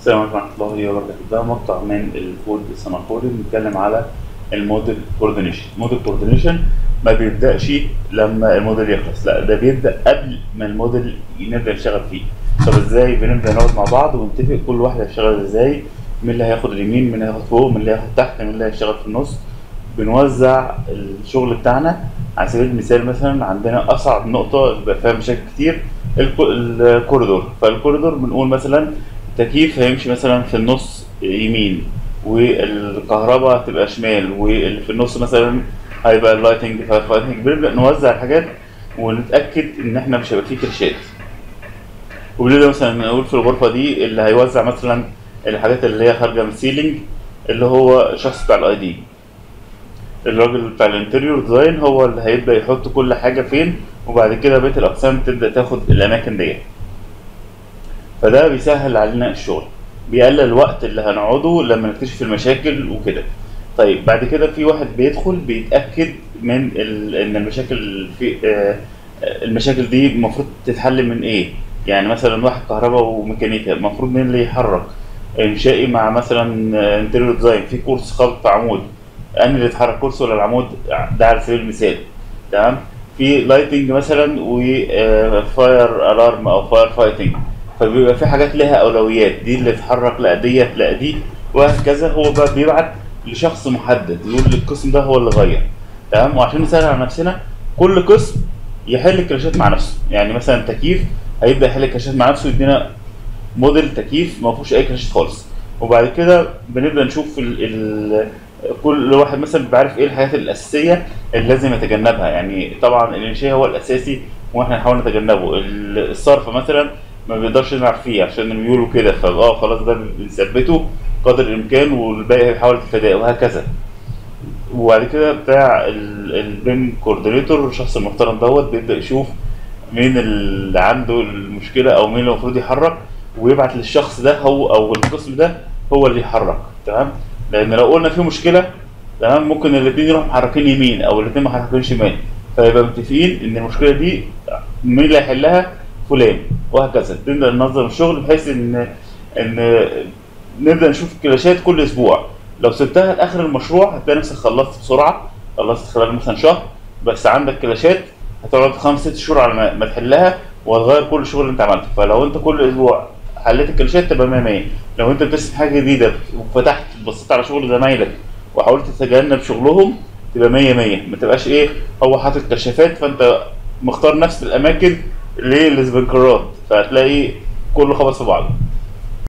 السلام عليكم ورحمة الله وبركاته ده مقطع من الكود السنغافوري بنتكلم على الموديل كوردينيشن الموديل كوردينيشن ما بيبدأش لما الموديل يخلص لا ده بيبدأ قبل ما الموديل نبدأ نشتغل فيه طب ازاي بنبدأ نقعد مع بعض ونتفق كل واحد هيشتغل ازاي مين اللي هياخد اليمين مين اللي هياخد فوق مين اللي هياخد تحت مين اللي هيشتغل في النص بنوزع الشغل بتاعنا على سبيل المثال مثلا عندنا اصعب نقطة بيبقى فيها مشاكل كتير الكو- الكوريدور فالكوريدور بنقول مثلا التكييف هيمشي مثلا في النص يمين والكهرباء هتبقى شمال واللي في النص مثلا هيبقى اللايتنج فاير فايتنج بنبدأ نوزع الحاجات ونتأكد إن إحنا مش هيبقى فيه كرشات وبنبدأ مثلا نقول في الغرفة دي اللي هيوزع مثلا الحاجات اللي هي خارجة من السيلينج اللي هو الشخص بتاع الاي دي الراجل بتاع الانتريور ديزاين هو اللي هيبدأ يحط كل حاجة فين وبعد كده بقية الأقسام تبدأ تاخد الأماكن ديت فده بيسهل علينا الشغل بيقلل الوقت اللي هنقعده لما نكتشف المشاكل وكده طيب بعد كده في واحد بيدخل بيتأكد من ال... ان المشاكل في آه، المشاكل دي المفروض تتحل من ايه يعني مثلا واحد كهرباء وميكانيكا المفروض مين اللي يحرك انشائي مع مثلا انتريور ديزاين في كورس خلط في عمود انا اللي يتحرك كورس ولا العمود ده على سبيل المثال تمام في لايتنج مثلا وفاير الارم او فاير فايتنج فبيبقى في حاجات لها اولويات دي اللي تتحرك لا ديت لا دي وهكذا هو بقى بيبعت لشخص محدد يقول القسم ده هو اللي غير تمام وعشان نسهل على نفسنا كل قسم يحل الكلاشات مع نفسه يعني مثلا تكييف هيبدا يحل الكلاشات مع نفسه يدينا موديل تكييف ما فيهوش اي كلاشات خالص وبعد كده بنبدا نشوف ال ال كل واحد مثلا بيبقى عارف ايه الحاجات الاساسيه اللي لازم يتجنبها يعني طبعا الانشاء هو الاساسي واحنا نحاول نتجنبه ال- الصرف مثلا ما بيقدرش نلعب فيه عشان بيقولوا كده فاه خلاص ده بنثبته قدر الامكان والباقي بيحاول يتفاداه وهكذا وبعد كده بتاع ال- البيم كوردينيتور الشخص المحترم دوت بيبدا يشوف مين اللي عنده المشكله او مين اللي المفروض يحرك ويبعت للشخص ده هو او القسم ده هو اللي يحرك تمام لان لو قلنا في مشكله تمام ممكن الاثنين يروحوا محركين يمين او الاثنين محركين شمال فيبقى متفقين ان المشكله دي مين اللي هيحلها فلان وهكذا نبدا ننظم الشغل بحيث ان ان نبدا نشوف الكلاشات كل اسبوع لو سبتها لاخر المشروع هتلاقي نفسك خلصت بسرعه خلصت خلال مثلا شهر بس عندك كلاشات هتقعد خمس ست شهور على ما- ما تحلها وهتغير كل الشغل اللي انت عملته فلو انت كل اسبوع حليت الكلاشات تبقى 100 100 لو انت بتسم حاجه جديده وفتحت بصيت على شغل زمايلك وحاولت تتجنب شغلهم تبقى 100 100 ما تبقاش ايه هو حاطط كشافات فانت مختار نفس الاماكن للسبنكرات فهتلاقي كله خبط في بعضه